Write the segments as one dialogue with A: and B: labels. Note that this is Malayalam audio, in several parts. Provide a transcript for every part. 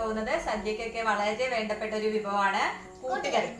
A: പോകുന്നത് സദ്യക്കൊക്കെ വളരെ വേണ്ടപ്പെട്ട ഒരു വിഭവമാണ് കൂട്ടുകറി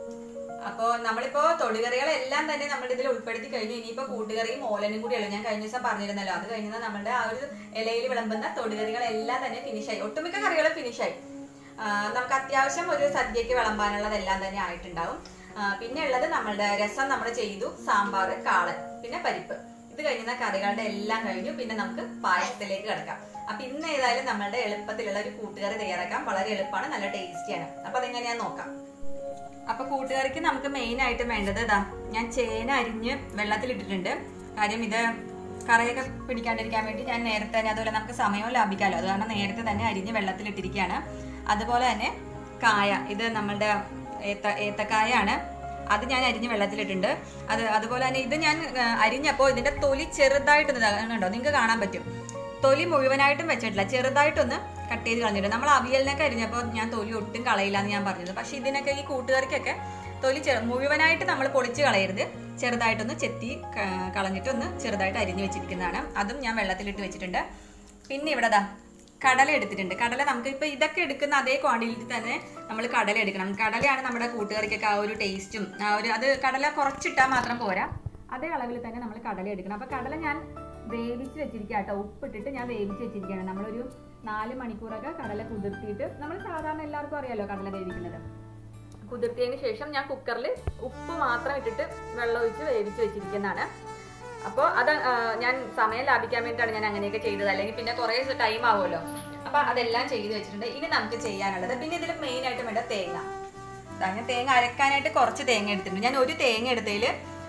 A: അപ്പോ നമ്മളിപ്പോ തൊടുകറികളെല്ലാം തന്നെ നമ്മുടെ ഇതിൽ ഉൾപ്പെടുത്തി കഴിഞ്ഞു ഇനിയിപ്പോ കൂട്ടുകറിയും ഓലനും കൂടിയുള്ളൂ ഞാൻ കഴിഞ്ഞ ദിവസം പറഞ്ഞിരുന്നല്ലോ അത് കഴിഞ്ഞാൽ നമ്മുടെ ആ ഒരു ഇലയിൽ വിളമ്പുന്ന തൊടുകറികളെല്ലാം തന്നെ ഫിനിഷായി ഒട്ടുമിക്ക കറികളും ഫിനിഷായി നമുക്ക് അത്യാവശ്യം ഒരു സദ്യക്ക് വിളമ്പാനുള്ളതെല്ലാം തന്നെ ആയിട്ടുണ്ടാവും ആ, പിന്നെ ഉള്ളത് നമ്മളുടെ രസം നമ്മൾ ചെയ്തു സാമ്പാർ കാളൻ പിന്നെ പരിപ്പ് ഇത് കഴിഞ്ഞ കറികളുടെ എല്ലാം കഴിഞ്ഞു പിന്നെ നമുക്ക് പായസത്തിലേക്ക് കിടക്കാം അപ്പൊ ഇന്ന് ഏതായാലും നമ്മളുടെ എളുപ്പത്തിലുള്ള ഒരു കൂട്ടുകറി തയ്യാറാക്കാം വളരെ എളുപ്പമാണ് നല്ല ടേസ്റ്റിയാണ് അപ്പൊ അതെങ്ങനെയാന്ന് നോക്കാം അപ്പൊ കൂട്ടുകറിക്ക് നമുക്ക് മെയിൻ ആയിട്ട് വേണ്ടത് ഇതാ ഞാൻ ചേന അരിഞ്ഞ് വെള്ളത്തിലിട്ടിട്ടുണ്ട് കാര്യം ഇത് കറിയൊക്കെ പിടിക്കാണ്ടിരിക്കാൻ വേണ്ടി ഞാൻ നേരത്തെ തന്നെ അതുപോലെ നമുക്ക് സമയവും ലാഭിക്കാമല്ലോ അത് കാരണം നേരത്തെ തന്നെ അരിഞ്ഞ് വെള്ളത്തിലിട്ടിരിക്കുകയാണ് അതുപോലെ തന്നെ കായ ഇത് നമ്മളുടെ ഏത്ത ഏത്തക്കായാണ് അത് ഞാൻ അരിഞ്ഞ് വെള്ളത്തിലിട്ടുണ്ട് അത് അതുപോലെ തന്നെ ഇത് ഞാൻ ആ, അരിഞ്ഞപ്പോൾ ഇതിന്റെ തൊലി ചെറുതായിട്ടൊന്ന് ഇതാകുന്നുണ്ടോ നിങ്ങൾക്ക് കാണാൻ പറ്റും തൊലി മുഴുവനായിട്ടും വെച്ചിട്ടില്ല ചെറുതായിട്ടൊന്ന് കട്ട് ചെയ്ത് കളഞ്ഞിട്ടുണ്ട് നമ്മൾ അവിയലിനൊക്കെ അരിഞ്ഞപ്പോൾ ഞാൻ തൊലി ഒട്ടും കളയില്ല എന്ന് ഞാൻ പറഞ്ഞത് പക്ഷെ ഇതിനൊക്കെ ഈ കൂട്ടുകറിക്കൊക്കെ തൊലി ചെറു മുഴുവനായിട്ട് നമ്മൾ പൊളിച്ച് കളയരുത് ചെറുതായിട്ടൊന്ന് ചെത്തി ക- കളഞ്ഞിട്ടൊന്ന് ചെറുതായിട്ട് അരിഞ്ഞ് വെച്ചിരിക്കുന്നതാണ് അതും ഞാൻ വെള്ളത്തിലിട്ട് വെച്ചിട്ടുണ്ട് പിന്നെ ഇവിടെ ദാ കടല എടുത്തിട്ടുണ്ട് കടല നമുക്ക് ഇപ്പൊ ഇതൊക്കെ എടുക്കുന്ന അതേ ക്വാണ്ടിറ്റി തന്നെ നമ്മൾ കടല എടുക്കണം കടലയാണ് നമ്മുടെ കൂട്ടുകറിക്കൊക്കെ ആ ഒരു ടേസ്റ്റും ആ ഒരു അത് കടല കുറച്ചിട്ടാൽ മാത്രം പോരാ അതേ അളവിൽ തന്നെ നമ്മൾ കടല എടുക്കണം അപ്പൊ കടല ഞാൻ വേവിച്ച് വെച്ചിരിക്കുക കേട്ടോ ഉപ്പിട്ടിട്ട് ഞാൻ വേവിച്ച് വെച്ചിരിക്കുകയാണ് നമ്മളൊരു നാല് മണിക്കൂറൊക്കെ കടല കുതിർത്തിയിട്ട് നമ്മൾ സാധാരണ എല്ലാവർക്കും അറിയാലോ കടല വേവിക്കുന്നത് കുതിർത്തിയതിന് ശേഷം ഞാൻ കുക്കറിൽ ഉപ്പ് മാത്രം ഇട്ടിട്ട് വെള്ളം ഒഴിച്ച് വേവിച്ച് വെച്ചിരിക്കുന്നതാണ് അപ്പോൾ അത് ആ, ഞാൻ സമയം ലാഭിക്കാൻ വേണ്ടിയിട്ടാണ് ഞാൻ അങ്ങനെയൊക്കെ ചെയ്തത് അല്ലെങ്കിൽ പിന്നെ കുറേ ടൈം ആവുമല്ലോ അപ്പൊ അതെല്ലാം ചെയ്ത് വെച്ചിട്ടുണ്ട് ഇനി നമുക്ക് ചെയ്യാനുള്ളത് പിന്നെ ഇതിൽ മെയിൻ ആയിട്ട് വേണ്ട തേങ്ങ ദാ ഞാൻ തേങ്ങ അരക്കാനായിട്ട് കുറച്ച് തേങ്ങ എടുത്തിട്ടുണ്ട് ഞാൻ ഒരു തേങ്ങ എടുത്തതിൽ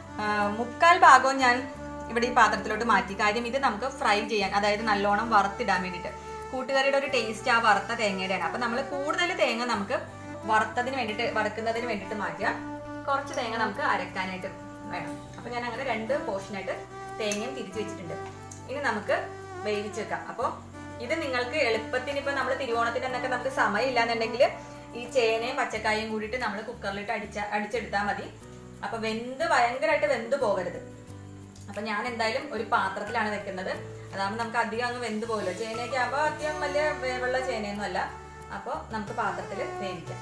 A: മുക്കാൽ ഭാഗവും ഞാൻ ഇവിടെ ഈ പാത്രത്തിലോട്ട് മാറ്റി കാര്യം ഇത് നമുക്ക് ഫ്രൈ ചെയ്യാൻ അതായത് നല്ലോണം വറുത്തിടാൻ വേണ്ടിയിട്ട് കൂട്ടുകറിയുടെ ഒരു ടേസ്റ്റ് ആ വറുത്ത തേങ്ങയുടെയാണ് അപ്പൊ നമ്മൾ കൂടുതൽ തേങ്ങ നമുക്ക് വറുത്തതിന് വേണ്ടിയിട്ട് വറുക്കുന്നതിന് വേണ്ടിയിട്ട് മാറ്റുക കുറച്ച് തേങ്ങ നമുക്ക് അരക്കാനായിട്ട് വേണം അപ്പൊ ഞാൻ അങ്ങനെ രണ്ട് പോർഷനായിട്ട് തേങ്ങയും തിരിച്ചു വെച്ചിട്ടുണ്ട് ഇനി നമുക്ക് വേവിച്ച് വെക്കാം അപ്പോൾ ഇത് നിങ്ങൾക്ക് എളുപ്പത്തിന് ഇപ്പൊ നമ്മൾ തിരുവോണത്തിന് എന്നൊക്കെ നമുക്ക് സമയമില്ല എന്നുണ്ടെങ്കിൽ ഈ ചേനയും പച്ചക്കായും കൂടിയിട്ട് നമ്മൾ കുക്കറിലിട്ട് അടിച്ച അടിച്ചെടുത്താൽ മതി അപ്പൊ വെന്ത് ഭയങ്കരമായിട്ട് വെന്ത് പോകരുത് അപ്പൊ ഞാൻ എന്തായാലും ഒരു പാത്രത്തിലാണ് വെക്കുന്നത് അതാകുമ്പോൾ നമുക്ക് അധികം അങ്ങ് വെന്ത് പോകില്ല ചേനയൊക്കെ ആകുമ്പോൾ അത്യാവശ്യം വലിയ വേവുള്ള ചേനയൊന്നും അല്ല അപ്പോൾ നമുക്ക് പാത്രത്തിൽ വേവിക്കാം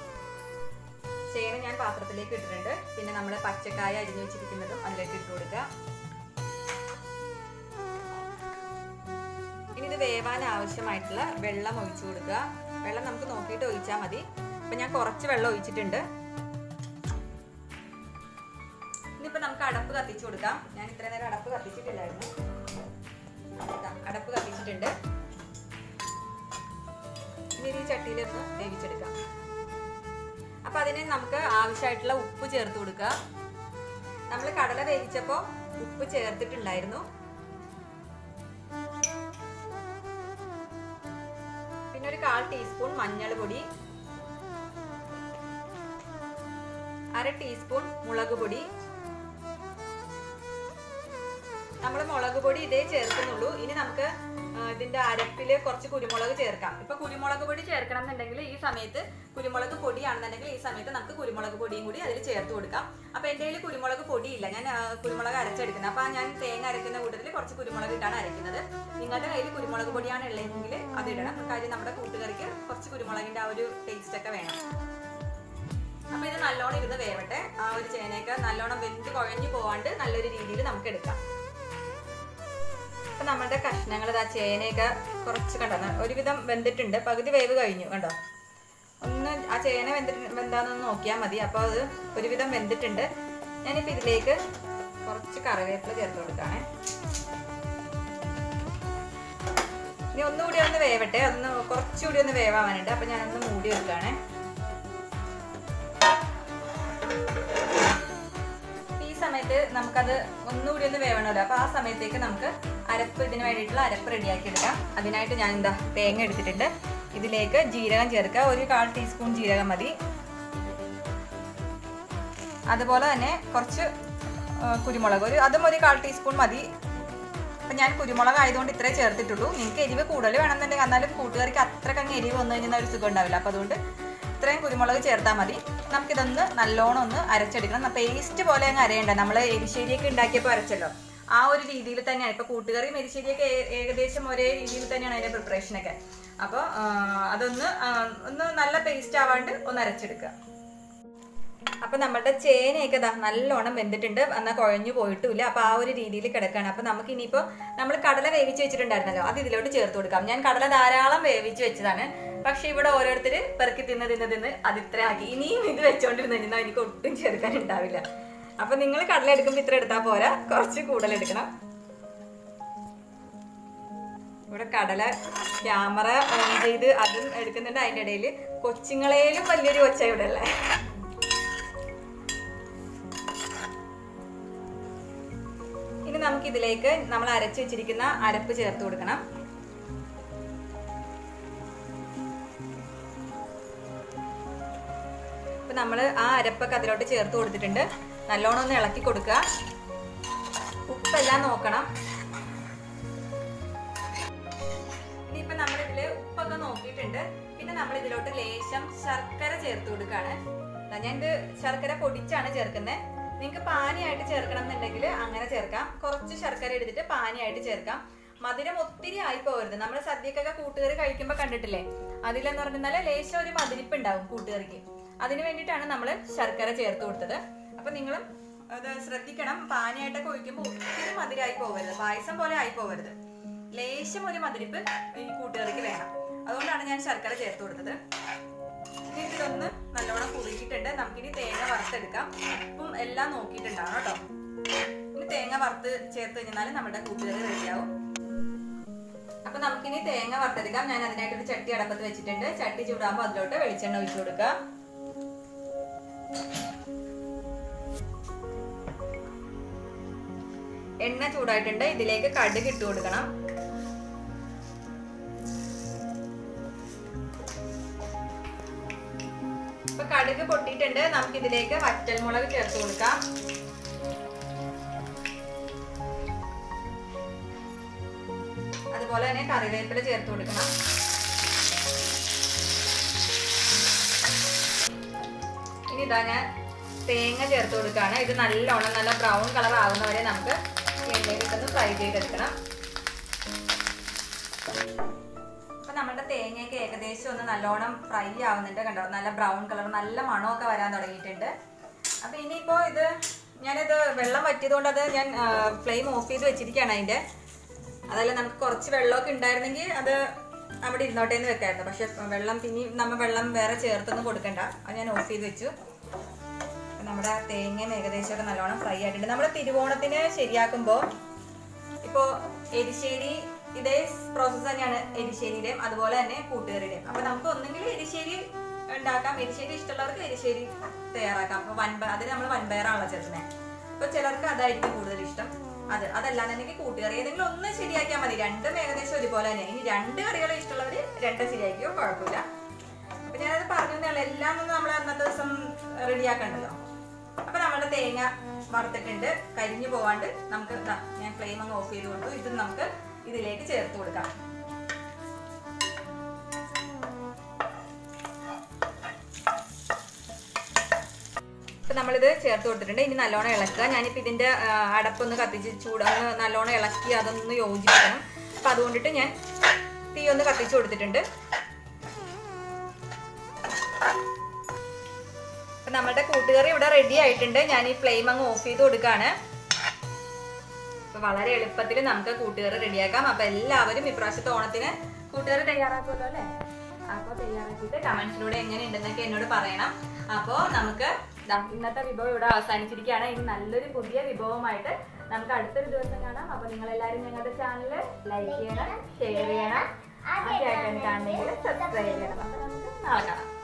A: ചേന ഞാൻ പാത്രത്തിലേക്ക് ഇട്ടിട്ടുണ്ട് പിന്നെ നമ്മൾ പച്ചക്കായ അരിഞ്ഞു വെച്ചിരിക്കുന്നതും അതിലേക്ക് ഇട്ട് കൊടുക്കുക ഇനി ഇത് വേവാൻ ആവശ്യമായിട്ടുള്ള വെള്ളം ഒഴിച്ചു കൊടുക്കുക വെള്ളം നമുക്ക് നോക്കിയിട്ട് ഒഴിച്ചാൽ മതി അപ്പൊ ഞാൻ കുറച്ച് വെള്ളം ഒഴിച്ചിട്ടുണ്ട് ഇനിയിപ്പോ നമുക്ക് അടപ്പ് കത്തിച്ചു കൊടുക്കാം ഞാൻ ഇത്ര നേരം അടപ്പ് കത്തിച്ചിട്ടില്ലായിരുന്നു ദാ, അടപ്പ് കത്തിച്ചിട്ടുണ്ട് ഇനി ഇത് ഈ ചട്ടിയിലൊന്ന് വേവിച്ചെടുക്കാം അപ്പൊ അതിന് നമുക്ക് ആവശ്യമായിട്ടുള്ള ഉപ്പ് ചേർത്ത് കൊടുക്കുക നമ്മൾ കടല വേവിച്ചപ്പോൾ ഉപ്പ് ചേർത്തിട്ടുണ്ടായിരുന്നു പിന്നെ ഒരു കാൽ ടീസ്പൂൺ മഞ്ഞൾ പൊടി അര ടീസ്പൂൺ മുളക് പൊടി നമ്മൾ മുളക് പൊടി ഇതേ ചേർക്കുന്നുള്ളൂ ഇനി നമുക്ക് ആ, ഇതിന്റെ അരപ്പില് കുറച്ച് കുരുമുളക് ചേർക്കാം ഇപ്പൊ കുരുമുളക് പൊടി ചേർക്കണം എന്നുണ്ടെങ്കിൽ ഈ സമയത്ത് കുരുമുളക് പൊടിയാണെന്നുണ്ടെങ്കിൽ ഈ സമയത്ത് നമുക്ക് കുരുമുളക് പൊടിയും കൂടി അതിൽ ചേർത്ത് കൊടുക്കാം അപ്പൊ എന്റെ കയ്യിൽ കുരുമുളക് പൊടിയില്ല ഞാൻ ആ, കുരുമുളക് അരച്ചെടുക്കുന്നത് അപ്പൊ ഞാൻ തേങ്ങ അരക്കുന്ന കൂട്ടത്തിൽ കുറച്ച് കുരുമുളക് ഇട്ടാണ് അരയ്ക്കുന്നത് നിങ്ങളുടെ കയ്യിൽ കുരുമുളക് പൊടിയാണ് ഉള്ളതെങ്കിൽ അത് ഇടണം കാര്യം നമ്മുടെ കൂട്ടുകറിക്ക് കുറച്ച് കുരുമുളകിന്റെ ആ ഒരു ടേസ്റ്റ് ഒക്കെ വേണം അപ്പൊ ഇത് നല്ലോണം ഇരുന്ന് വേവട്ടെ ആ ഒരു ചേനയൊക്കെ നല്ലോണം വെന്ത് കുഴഞ്ഞു പോവാണ്ട് നല്ലൊരു രീതിയിൽ നമുക്ക് എടുക്കാം അപ്പൊ നമ്മുടെ കഷ്ണങ്ങൾ ഇതാ ചേനയൊക്കെ കുറച്ച് കണ്ടോ ഒരുവിധം വെന്തിട്ടുണ്ട് പകുതി വേവ് കഴിഞ്ഞു കണ്ടോ ഒന്ന് ആ ചേന വെന്തിട്ട് വെന്താന്നൊന്ന് നോക്കിയാൽ മതി അപ്പോൾ അത് ഒരുവിധം വെന്തിട്ടുണ്ട് ഞാനിപ്പോൾ ഇതിലേക്ക് കുറച്ച് കറിവേപ്പില ചേർത്ത് കൊടുക്കാണേ ഇനി ഒന്നുകൂടി ഒന്ന് വേവട്ടെ ഒന്ന് കുറച്ചുകൂടി ഒന്ന് വേവാവാനുണ്ട് അപ്പൊ ഞാനൊന്ന് മൂടി വെക്കുകയാണേ ഈ സമയത്ത് നമുക്കത് ഒന്നുകൂടി ഒന്ന് വേവണമല്ലോ അപ്പൊ ആ സമയത്തേക്ക് നമുക്ക് അരപ്പ് ഇതിന് വേണ്ടിയിട്ടുള്ള അരപ്പ് റെഡിയാക്കി എടുക്കാം അതിനായിട്ട് ഞാൻ എന്താ തേങ്ങ എടുത്തിട്ടുണ്ട് ഇതിലേക്ക് ജീരകം ചേർക്കുക ഒരു കാൽ ടീസ്പൂൺ ജീരകം മതി അതുപോലെ തന്നെ കുറച്ച് ആ, കുരുമുളക് ഒരു അതും ഒരു കാൽ ടീസ്പൂൺ മതി അപ്പം ഞാൻ കുരുമുളക് ആയതുകൊണ്ട് ഇത്രേ ചേർത്തിട്ടുള്ളൂ നിങ്ങൾക്ക് എരിവ് കൂടുതൽ വേണമെന്നുണ്ടെങ്കിൽ എന്നാലും കൂട്ടുകാർക്ക് അത്രയ്ക്ക് അങ്ങ് എരിവ് വന്നു കഴിഞ്ഞാൽ ഒരു സുഖം ഉണ്ടാവില്ല അപ്പോൾ അതുകൊണ്ട് ഇത്രയും കുരുമുളക് ചേർത്താൽ മതി നമുക്കിതൊന്ന് നല്ലോണം ഒന്ന് അരച്ചെടുക്കണം പേസ്റ്റ് പോലെ അങ്ങ് അരയണ്ട നമ്മൾ എരിശ്ശേരിയൊക്കെ ഉണ്ടാക്കിയപ്പോൾ അരച്ചല്ലോ ആ ഒരു രീതിയിൽ തന്നെയാണ് ഇപ്പൊ കൂട്ടുകറി മെരിശ്ശേരിയൊക്കെ ഏ- ഏകദേശം ഒരേ രീതിയിൽ തന്നെയാണ് അതിന്റെ പ്രിപ്പറേഷനൊക്കെ അപ്പോൾ അതൊന്ന് ആ, ഒന്ന് നല്ല പേസ്റ്റ് ആവാണ്ട് ഒന്ന് അരച്ചെടുക്കുക അപ്പൊ നമ്മളുടെ ചേനയൊക്കെ ദാ നല്ലോണം വെന്തിട്ടുണ്ട് എന്നാൽ കുഴഞ്ഞു പോയിട്ടുമില്ല അപ്പൊ ആ ഒരു രീതിയിൽ കിടക്കാണ് അപ്പൊ നമുക്ക് ഇനിയിപ്പോ നമ്മൾ കടല വേവിച്ച് വെച്ചിട്ടുണ്ടായിരുന്നല്ലോ അത് ഇതിലോട്ട് ചേർത്ത് കൊടുക്കാം ഞാൻ കടല ധാരാളം വേവിച്ച് വെച്ചതാണ് പക്ഷെ ഇവിടെ ഓരോരുത്തര് പെറുക്കി തിന്ന് തിന്ന് തിന്ന് അത് ഇത്ര ആക്കി ഇനിയും ഇത് വെച്ചോണ്ടിരുന്ന് കഴിഞ്ഞാൽ എനിക്ക് ഒട്ടും ചേർക്കാൻ ഉണ്ടാവില്ല അപ്പൊ നിങ്ങൾ കടല എടുക്കുമ്പോൾ ഇത്ര എടുത്താൽ പോരാ കുറച്ച് കൂടുതൽ എടുക്കണം ഇവിടെ കടല ക്യാമറ ഓൺ ചെയ്ത് അതും എടുക്കുന്നുണ്ട് അതിന്റെ ഇടയിൽ കൊച്ചുങ്ങളേലും വലിയൊരു കൊച്ച ഇവിടെ അല്ലേ ഇനി നമുക്ക് ഇതിലേക്ക് നമ്മൾ അരച്ചു വെച്ചിരിക്കുന്ന അരപ്പ് ചേർത്ത് കൊടുക്കണം അപ്പൊ നമ്മൾ ആ അരപ്പൊക്കെ അതിലോട്ട് ചേർത്ത് കൊടുത്തിട്ടുണ്ട് നല്ലോണം ഒന്ന് ഇളക്കി കൊടുക്കുക ഉപ്പെല്ലാം നോക്കണം ഇനിയിപ്പൊ നമ്മൾ ഇതില് ഉപ്പൊക്കെ നോക്കിയിട്ടുണ്ട് പിന്നെ നമ്മൾ ഇതിലോട്ട് ലേശം ശർക്കര ചേർത്ത് കൊടുക്കാണ് ദാ ഞാൻ ഇത് ശർക്കര പൊടിച്ചാണ് ചേർക്കുന്നത് നിങ്ങൾക്ക് പാനിയായിട്ട് ചേർക്കണം എന്നുണ്ടെങ്കിൽ അങ്ങനെ ചേർക്കാം കുറച്ച് ശർക്കര എടുത്തിട്ട് പാനിയായിട്ട് ചേർക്കാം മധുരം ഒത്തിരി ആയി പോകരുത് നമ്മൾ സദ്യക്കൊക്കെ കൂട്ടുകറി കഴിക്കുമ്പോൾ കണ്ടിട്ടില്ലേ അതിലെന്ന് പറഞ്ഞാൽ ലേശം ഒരു മധുരിപ്പ് ഉണ്ടാവും കൂട്ടുകറിക്ക് അതിന് വേണ്ടിയിട്ടാണ് നമ്മൾ ശർക്കര ചേർത്ത് കൊടുത്തത് അപ്പൊ നിങ്ങളും അത് ശ്രദ്ധിക്കണം പാനിയായിട്ടൊക്കെ ഒഴിക്കുമ്പോൾ ഒത്തിരി മധുരമായി പോകരുത് പായസം പോലെ ആയി പോകരുത് ലേശം ഒരു മധുരിപ്പ് ഈ കൂട്ടുകറിക്ക് വേണം അതുകൊണ്ടാണ് ഞാൻ ശർക്കര ചേർത്ത് കൊടുത്തത് ഇനി ഇതൊന്ന് നല്ലോണം കുറുകിയിട്ടുണ്ട് നമുക്കിനി തേങ്ങ വറുത്തെടുക്കാം ഉപ്പും എല്ലാം നോക്കിയിട്ടുണ്ടാവും കേട്ടോ ഇനി തേങ്ങ വറുത്ത് ചേർത്ത് കഴിഞ്ഞാൽ നമ്മുടെ കൂട്ടുകറി റെഡിയാവും അപ്പൊ നമുക്കിനി തേങ്ങ വറുത്തെടുക്കാം ഞാൻ അതിനായിട്ട് ഒരു ചട്ടി അടപ്പത്ത് വെച്ചിട്ടുണ്ട് ചട്ടി ചൂടാകുമ്പോൾ അതിലോട്ട് വെളിച്ചെണ്ണ ഒഴിച്ചു കൊടുക്കുക എണ്ണ ചൂടായിട്ടുണ്ട് ഇതിലേക്ക് കടുക് ഇട്ട് കൊടുക്കണം ഇപ്പൊ കടുക് പൊട്ടിയിട്ടുണ്ട് നമുക്ക് ഇതിലേക്ക് വറ്റൽമുളക് ചേർത്ത് കൊടുക്കാം അതുപോലെ തന്നെ കറിവേപ്പില ചേർത്ത് കൊടുക്കണം ഇനി ഇതാ ഞാൻ തേങ്ങ ചേർത്ത് കൊടുക്കുകയാണ് ഇത് നല്ലോണം നല്ല ബ്രൗൺ കളർ ആവുന്നവരെ നമുക്ക് എണ്ണയിൽ ഇട്ടൊന്ന് ഫ്രൈ ചെയ്തെടുക്കണം അപ്പൊ നമ്മുടെ തേങ്ങയൊക്കെ ഏകദേശം ഒന്ന് നല്ലോണം ഫ്രൈ ആവുന്നുണ്ട് കണ്ടോ നല്ല ബ്രൗൺ കളർ നല്ല മണമൊക്കെ വരാൻ തുടങ്ങിയിട്ടുണ്ട് അപ്പൊ ഇനിയിപ്പോ ഇത് ഞാനിത് വെള്ളം വറ്റിയതുകൊണ്ട് അത് ഞാൻ ഫ്ലെയിം ഓഫ് ചെയ്ത് വെച്ചിരിക്കുകയാണ് അതിന്റെ അതല്ല നമുക്ക് കുറച്ച് വെള്ളമൊക്കെ ഉണ്ടായിരുന്നെങ്കിൽ അത് അവിടെ ഇരുന്നോട്ടെ എന്ന് വെക്കായിരുന്നു പക്ഷെ വെള്ളം പിന്നെ നമ്മൾ വെള്ളം വേറെ ചേർത്തൊന്നും കൊടുക്കണ്ട അത് ഞാൻ ഓഫ് ചെയ്ത് വെച്ചു അപ്പൊ നമ്മുടെ തേങ്ങയും ഏകദേശമൊക്കെ നല്ലോണം ഫ്രൈ ആയിട്ടുണ്ട് നമ്മൾ തിരുവോണത്തിന് ശരിയാക്കുമ്പോൾ ഇപ്പോ എരിശ്ശേരി ഇതേ പ്രോസസ്സ് തന്നെയാണ് എരിശ്ശേരിയുടെയും അതുപോലെ തന്നെ കൂട്ടുകറിയുടെയും അപ്പൊ നമുക്ക് ഒന്നെങ്കിൽ എരിശ്ശേരി ഉണ്ടാക്കാം എരിശ്ശേരി ഇഷ്ടമുള്ളവർക്ക് എരിശ്ശേരി തയ്യാറാക്കാം അപ്പൊ വൻപയർ അതിന് നമ്മൾ വൻപയറാണല്ലോ ചേർക്കുന്നത് അപ്പൊ ചിലർക്ക് അതായിരിക്കും കൂടുതൽ ഇഷ്ടം അത് അതല്ലാന്നുണ്ടെങ്കിൽ കൂട്ടുകറി ഏതെങ്കിലും ഒന്ന് ശരിയാക്കിയാൽ മതി രണ്ടും ഏകദേശം ഒരുപോലെ തന്നെ ഇനി രണ്ട് കറികൾ ഇഷ്ടമുള്ളവര് രണ്ടും ശരിയാക്കിയോ കുഴപ്പമില്ല അപ്പൊ ഞാനത് പറഞ്ഞു തന്നെയുള്ള എല്ലാം ഒന്നും നമ്മൾ അന്നത്തെ ദിവസം റെഡിയാക്കണ്ടല്ലോ അപ്പൊ നമ്മുടെ തേങ്ങ വറുത്തിട്ടുണ്ട് കരിഞ്ഞു പോവാണ്ട് നമുക്ക് ദാ ഞാൻ ഫ്ലെയിം അങ്ങ് ഓഫ് ചെയ്ത് കൊടുത്തു ഇത് നമുക്ക് ഇതിലേക്ക് ചേർത്ത് കൊടുക്കാം ഇപ്പൊ നമ്മളിത് ചേർത്ത് കൊടുത്തിട്ടുണ്ട് ഇനി നല്ലോണം ഇളക്കുക ഞാനിപ്പോ ഇതിന്റെ ആ, അടപ്പൊന്ന് കത്തിച്ച് ചൂടൊന്ന് നല്ലോണം ഇളക്കി അതൊന്ന് യോജിപ്പിക്കണം അപ്പൊ അതുകൊണ്ടിട്ട് ഞാൻ തീ ഒന്ന് കത്തിച്ചു കൊടുത്തിട്ടുണ്ട് അപ്പൊ നമ്മുടെ കൂട്ടുകറി ഇവിടെ റെഡി ആയിട്ടുണ്ട് ഞാൻ ഈ ഫ്ലെയിം അങ്ങ് ഓഫ് ചെയ്ത് കൊടുക്കാണ് അപ്പൊ വളരെ എളുപ്പത്തിൽ നമുക്ക് കൂട്ടുകറി റെഡിയാക്കാം അപ്പൊ എല്ലാവരും ഇപ്രാവശ്യത്തെ ഓണത്തിന് കൂട്ടുകറി തയ്യാറാക്കുമല്ലോ അല്ലേ അപ്പൊ തയ്യാറാക്കിയിട്ട് കമന്റ്സിലൂടെ എങ്ങനെ ഉണ്ടെന്നൊക്കെ എന്നോട് പറയണം അപ്പോ നമുക്ക് ദാ ഇന്നത്തെ വിഭവം ഇവിടെ അവസാനിച്ചിരിക്കുകയാണ് ഇനി നല്ലൊരു പുതിയ വിഭവമായിട്ട് നമുക്ക് അടുത്തൊരു ദിവസം കാണാം അപ്പൊ നിങ്ങൾ എല്ലാവരും ഞങ്ങളുടെ ചാനൽ ലൈക്ക് ചെയ്യണം ഷെയർ ചെയ്യണം ആദ്യമായിട്ടാണ് കാണണമെങ്കിൽ സബ്സ്ക്രൈബ് ചെയ്യണം അപ്പൊ നമുക്ക് നാളെ കാണാം